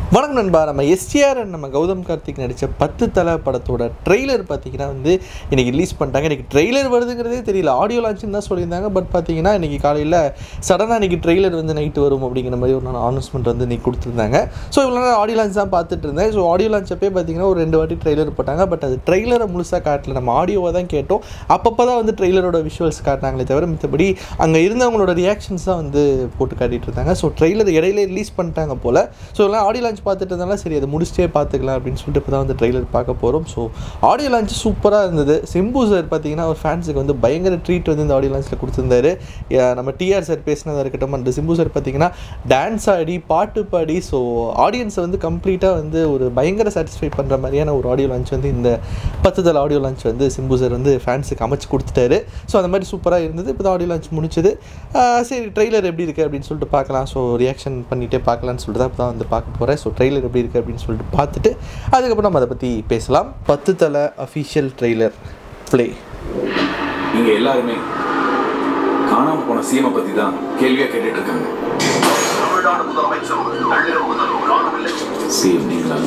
வணக்கம் நண்பா நம்ம எஸ்டிஆர் நம்ம கௌதம் கார்த்திக் நடித்த பத்து தலை படத்தோட ட்ரெய்லர் பார்த்தீங்கன்னா வந்து இன்றைக்கி ரிலீஸ் பண்ணிட்டாங்க இன்றைக்கி ட்ரெய்லர் வருதுங்கிறதே தெரியல ஆடியோ லான்ச்சுன்னு தான் சொல்லியிருந்தாங்க பட் பார்த்தீங்கன்னா இன்றைக்கி காலையில் சடனாக இன்றைக்கி ட்ரெய்லர் வந்து நைட்டு வரும் அப்படிங்கிற மாதிரி ஒரு நான் அனௌன்ஸ்மெண்ட் வந்து இன்றைக்கி கொடுத்துருந்தாங்க ஸோ இவ்வளோ நாள் ஆடியோ லான்ச் தான் பார்த்துட்டு இருந்தேன் ஸோ ஆடியோ லான்ச் அப்பே பார்த்தீங்கன்னா ஒரு ரெண்டு வாட்டி ட்ரெய்லர் போட்டாங்க பட் அது ட்ரெய்லரை முழுசாக காட்டல நம்ம ஆடியோவை தான் கேட்டோம் அப்பப்போ தான் வந்து ட்ரெய்லரோட விஷுவல்ஸ் காட்டினாங்களே தவிர மித்தபடி அங்கே இருந்தவங்களோட ரியாக்ஷன்ஸ் தான் வந்து போட்டு காட்டிட்டு இருந்தாங்க ஸோ ட்ரெய்லர் இடையில ரிலீஸ் பண்ணிட்டாங்க போல் ஸோ எல்லாம் ஆடியோ லான்ச் பார்த்துட்டு இருந்தாலும் சரி அதை முடிச்சிட்டே பார்த்துக்கலாம் அப்படின்னு சொல்லிட்டு இப்போ தான் வந்து ட்ரெய்லர் பார்க்க போகிறோம் ஸோ ஆடியோ லான்ச் சூப்பராக இருந்தது சிம்பு சார் பார்த்தீங்கன்னா ஒரு ஃபேன்ஸுக்கு வந்து பயங்கர ட்ரீட் வந்து இந்த ஆடியோ லான்ச்சில் கொடுத்துருந்தாரு யா- நம்ம டிஆர் சார் பேசினதாக இருக்கட்டும் அந்த சிம்பு சார் பார்த்தீங்கன்னா டான்ஸ் ஆடி பாட்டு பாடி ஸோ ஆடியன்ஸை வந்து கம்ப்ளீட்டாக வந்து ஒரு பயங்கர சாட்டிஸ்ஃபை பண்ணுற மாதிரியான ஒரு ஆடியோ லான்ச் வந்து இந்த பத்து தல் ஆடியோ லான்ச் வந்து சிம்பு சார் வந்து ஃபேன்ஸுக்கு அமைச்சு கொடுத்துட்டாரு ஸோ அந்த மாதிரி சூப்பராக இருந்தது இப்போ தான் ஆடியோ லான்ச் முடிச்சது ஆஹ் சரி ட்ரெய்லர் எப்படி இருக்குது அப்படின்னு சொல்லிட்டு பார்க்கலாம் ஸோ ரியாக்ஷன் பண்ணிகிட்டே பார்க்கலாம்னு சொல்லிட்டு தான் இப்போ தான் வந்து பார்க்க போகிறேன் ஸோ ட்ரெய்லர் எப்படி இருக்குது அப்படின்னு சொல்லிட்டு பார்த்துட்டு அதுக்கப்புறம் நம்ம அதை பற்றி பேசலாம் பத்து தலை அஃபிஷியல் ட்ரெய்லர் ப்ளே இங்க எல்லாருமே காணாம போன சீமை பத்தி தான் கேள்வியா கேட்டுட்டு இருக்காங்க தமிழ்நாடு முதலமைச்சர் நள்ளிரவு முதல் காணவில்லை சிஎம் நீங்களா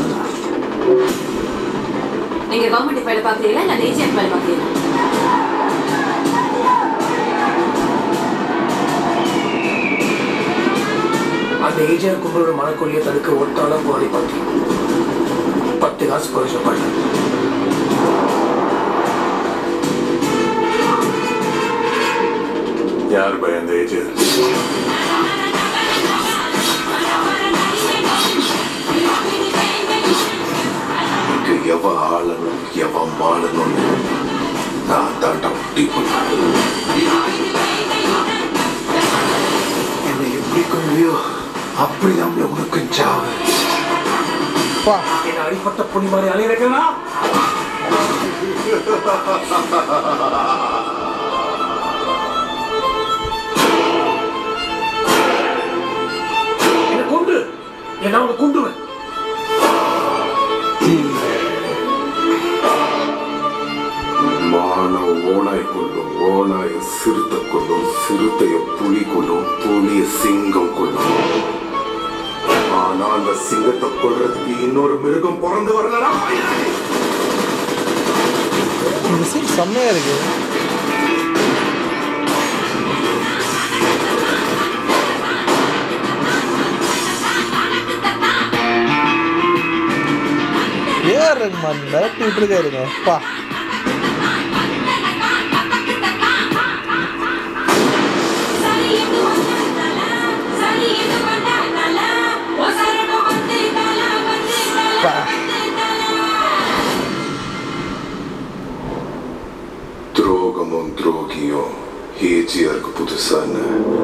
நீங்க கவர்மெண்ட் வேலை பாக்குறீங்களா இல்ல நேஜியர் வேலை பாக்குறீங்களா அந்த ஏஜிஆர் கும்பலோட மனக்கொள்ளியை தடுக்க ஒட்டாளா போராடி பார்த்தேன் பத்து காசு பிரயோஜனப்படல யார் பயந்த ஏஜர் இங்கு எவ ஆளணும் எவ மாளணும்னு நான் தாண்டா முட்டி என்னை எப்படி கொள்வியோ அப்படி நம்மள உனக்கு சாவு பா என்ன அடிப்பட்ட புலி மாதிரி அலைய வைக்கலாம் என்ன கொண்டு என்ன அவனை கொண்டுவேன் மான ஓனாய் கொள்ளும் ஓனாய சிறுத்தை கொள்ளும் சிறுத்தைய புலி கொள்ளும் புலிய சிங்கம் கொள்ளும் ஆனா அந்த சிங்கத்தை கொள்றதுக்கு இன்னொரு மிருகம் பிறந்து வரலடா இந்த சீன் செம்மையாக இருக்குது ஏஆர் ரஹ்மான் மிரட்டி விட்டுருக்காருங்க பா பா துரோகமும் துரோகியும் ஏஜியாருக்கு புதுசான்னு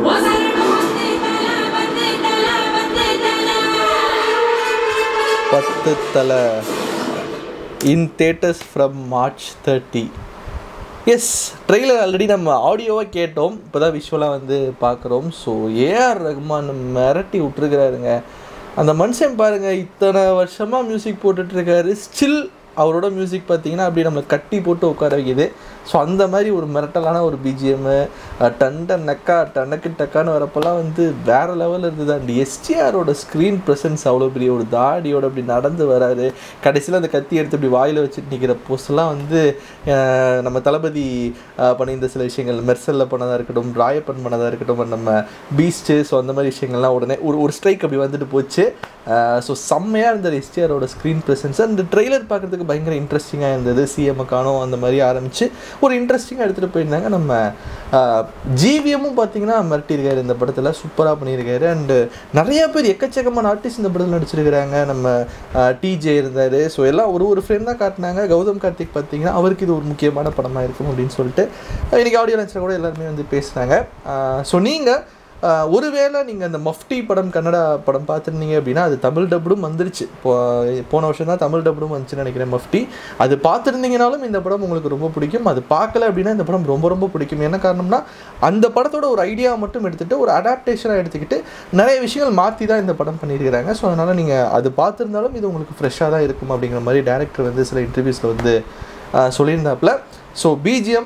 பத்து தலை in theaters from March thirty yes trailer already நம்ம ஆடியோவாக கேட்டோம் இப்போ தான் விஷுவலாக வந்து பார்க்குறோம் ஸோ ஏஆர் ரஹ்மான் மிரட்டி விட்டுருக்கிறாருங்க அந்த மனுஷன் பாருங்கள் இத்தனை வருஷமாக மியூசிக் போட்டுட்ருக்காரு ஸ்டில் அவரோட மியூசிக் பார்த்தீங்கன்னா அப்படியே நம்மளை கட்டி போட்டு உட்கார வைக்குது ஸோ அந்த மாதிரி ஒரு மிரட்டலான ஒரு பிஜிஎம்மு டன் நக்கா டனக்கு டக்கான்னு வரப்போல்லாம் வந்து வேறு லெவலில் இருந்தது அண்ட் எஸ்டிஆரோட ஸ்க்ரீன் ப்ரெசன்ஸ் அவ்வளோ பெரிய ஒரு தாடியோட அப்படி நடந்து வராரு கடைசியில் அந்த கத்தி எடுத்து இப்படி வாயில் வச்சுட்டு நிற்கிற போஸ்ட்லாம் வந்து அஹ், நம்ம தளபதி அஹ், பண்ணியிருந்த சில விஷயங்கள் மெர்சலில் பண்ணதாக இருக்கட்டும் ராயப்பன் பண்ணதாக இருக்கட்டும் and நம்ம பீஸ்ட்டு ஸோ அந்த மாதிரி விஷயங்கள்லாம் உடனே ஒரு ஒரு ஸ்ட்ரைக் அப்படி வந்துட்டு போச்சு ஸோ செம்மையாக இருந்தது எஸ்டிஆரோட ஸ்க்ரீன் ப்ரெசன்ஸ் அந்த ட்ரெய்லர் பார்க்குறதுக்கு பயங்கர இன்ட்ரெஸ்டிங்காக இருந்தது சிஎம் காணும் அந்த மாதிரி ஆரம்பித்து ஒரு இன்ட்ரெஸ்டிங்காக எடுத்துகிட்டு போயிருந்தாங்க நம்ம ஜிவிஎம்மும் பார்த்தீங்கன்னா மிரட்டியிருக்காரு இந்த படத்தில் சூப்பராக பண்ணியிருக்காரு அண்டு நிறைய பேர் எக்கச்சக்கமான ஆர்டிஸ்ட் இந்த படத்தில் நடிச்சிருக்கிறாங்க நம்ம டிஜே இருந்தார் ஸோ எல்லாம் ஒரு ஒரு ஃப்ரேம் தான் காட்டினாங்க கௌதம் கார்த்திக் பார்த்தீங்கன்னா அவருக்கு இது ஒரு முக்கியமான படமாக இருக்கும் அப்படின்னு சொல்லிட்டு அஹ் இன்னைக்கு ஆடியோ லான்ச்சில் கூட எல்லாருமே வந்து பேசுனாங்க ஸோ நீங்கள் ஆஹ் ஒருவேளை நீங்கள் அந்த மஃப்டி படம் கன்னடா படம் பார்த்துருந்தீங்க அப்படின்னா அது தமிழ் டப்டும் வந்துருச்சு இப்போ போன வருஷம் தான் தமிழ் டப்டும் வந்துச்சுன்னு நினைக்கிறேன் மஃப்டி அது பார்த்துருந்தீங்கனாலும் இந்த படம் உங்களுக்கு ரொம்ப பிடிக்கும் அது பார்க்கல அப்படின்னா இந்த படம் ரொம்ப ரொம்ப பிடிக்கும் என்ன காரணம்னா அந்த படத்தோட ஒரு ஐடியா மட்டும் எடுத்துகிட்டு ஒரு அடாப்டேஷனாக எடுத்துக்கிட்டு நிறைய விஷயங்கள் மாற்றி தான் இந்த படம் பண்ணியிருக்கிறாங்க ஸோ அதனால் நீங்கள் அது பார்த்துருந்தாலும் இது உங்களுக்கு ஃப்ரெஷ்ஷாக தான் இருக்கும் அப்படிங்கிற மாதிரி டேரக்டர் வந்து சில இன்டர்வியூஸில் வந்து ஆஹ் சொல்லியிருந்தாப்புல ஸோ பிஜிஎம்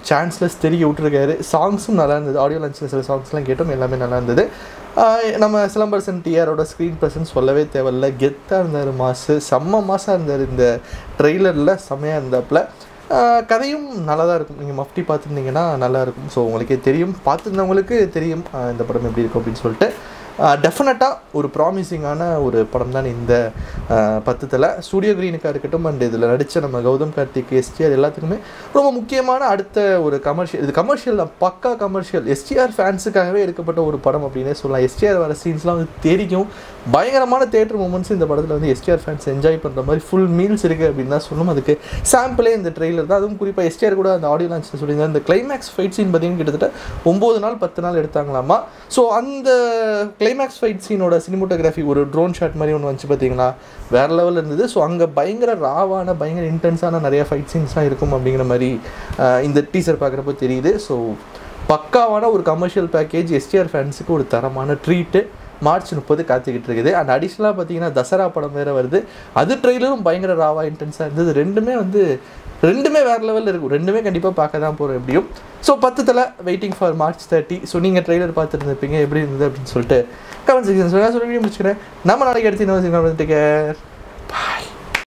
சான்ஸ்லெஸ் தெரிய விட்டுருக்காரு சாங்ஸும் நல்லா இருந்தது ஆடியோ லான்ச்சில் சில சாங்ஸ்லாம் கேட்டோம் எல்லாமே நல்லா இருந்தது ஆஹ் நம்ம சிலம்பரசன் டிஆரோட ஸ்க்ரீன் ப்ரெசன்ஸ் சொல்லவே தேவையில்ல கெத்தாக இருந்தார் மாசு செம்ம மாசாக இருந்தார் இந்த ட்ரெய்லரில் செம்மையாக இருந்தாப்புல ஆஹ் கதையும் நல்லா தான் இருக்கும் நீங்கள் மஃப்டி பார்த்துருந்தீங்கன்னா நல்லா இருக்கும் ஸோ உங்களுக்கே தெரியும் பார்த்துருந்தவங்களுக்கு தெரியும் ஆஹ் இந்த படம் எப்படி இருக்கும் அப்படின்னு சொல்லிட்டு டெஃபினட்டாக ஒரு ப்ராமிசிங்கான ஒரு படம் தான் இந்த ஆஹ் பத்து தலை ஸ்டூடியோ கிரீனுக்காக இருக்கட்டும் அண்ட் இதில் நடித்த நம்ம கௌதம் கார்த்திக் எஸ்டிஆர் எல்லாத்துக்குமே ரொம்ப முக்கியமான அடுத்த ஒரு கமர்ஷியல் இது கமர்ஷியல் தான் பக்கா கமர்ஷியல் எஸ்டிஆர் ஃபேன்ஸுக்காகவே எடுக்கப்பட்ட ஒரு படம் அப்படின்னே சொல்லலாம் எஸ்டிஆர் வர சீன்ஸ்லாம் வந்து தெரியும் பயங்கரமான தேட்டர் மூமெண்ட்ஸ் இந்த படத்தில் வந்து எஸ்டிஆர் ஃபேன்ஸ் என்ஜாய் பண்ணுற மாதிரி ஃபுல் மீல்ஸ் இருக்குது அப்படின்னு தான் சொல்லணும் அதுக்கு சாம்பிளே இந்த ட்ரெய்லர் தான் அதுவும் குறிப்பாக எஸ்டிஆர் கூட அந்த ஆடியோ லான்ச்சில் சொல்லியிருந்தாங்க இந்த கிளைமேக்ஸ் ஃபைட் சீன் பார்த்தீங்கன்னா கிட்டத்தட்ட ஒம்பது நாள் பத்து நாள் எடுத்தாங்களாமா ஸோ அந்த கிளைமேக்ஸ் ஃபைட் சீனோட சினிமோட்டோகிராஃபி ஒரு ட்ரோன் ஷாட் மாதிரி ஒன்று வந்துச்சு பார்த்தீங்களா வேறு லெவலில் இருந்தது ஸோ அங்கே பயங்கர ராவான பயங்கர இன்டென்ஸான நிறைய ஃபைட் சீன்ஸ்லாம் இருக்கும் அப்படிங்கிற மாதிரி ஆஹ், இந்த டீசர் பார்க்குறப்போ தெரியுது ஸோ பக்காவான ஒரு கமர்ஷியல் பேக்கேஜ் எஸ்டிஆர் ஃபேன்ஸுக்கு ஒரு தரமான ட்ரீட்டு மார்ச் முப்பது காத்துக்கிட்டு இருக்குது அண்ட் அடிஷ்னலாக பார்த்தீங்கன்னா தசரா படம் வேறு வருது அது ட்ரெய்லரும் பயங்கர ராவா இன்டென்ஸாக இருந்தது ரெண்டுமே வந்து ரெண்டுமே வேறு லெவலில் இருக்கும் ரெண்டுமே கண்டிப்பாக பார்க்க தான் போகிறோம் எப்படியும் ஸோ பத்தத்தில் waiting for March thirty so நீங்கள் ட்ரெய்லர் பார்த்துருந்துருப்பீங்க எப்படி இருந்தது அப்படின்னு சொல்லிட்டு கமெண்ட் செக்ஷன் சொல்லி சொல்லி முடிச்சுக்கிறேன் நம்ம நாளைக்கு எடுத்து இன்னொரு கேர்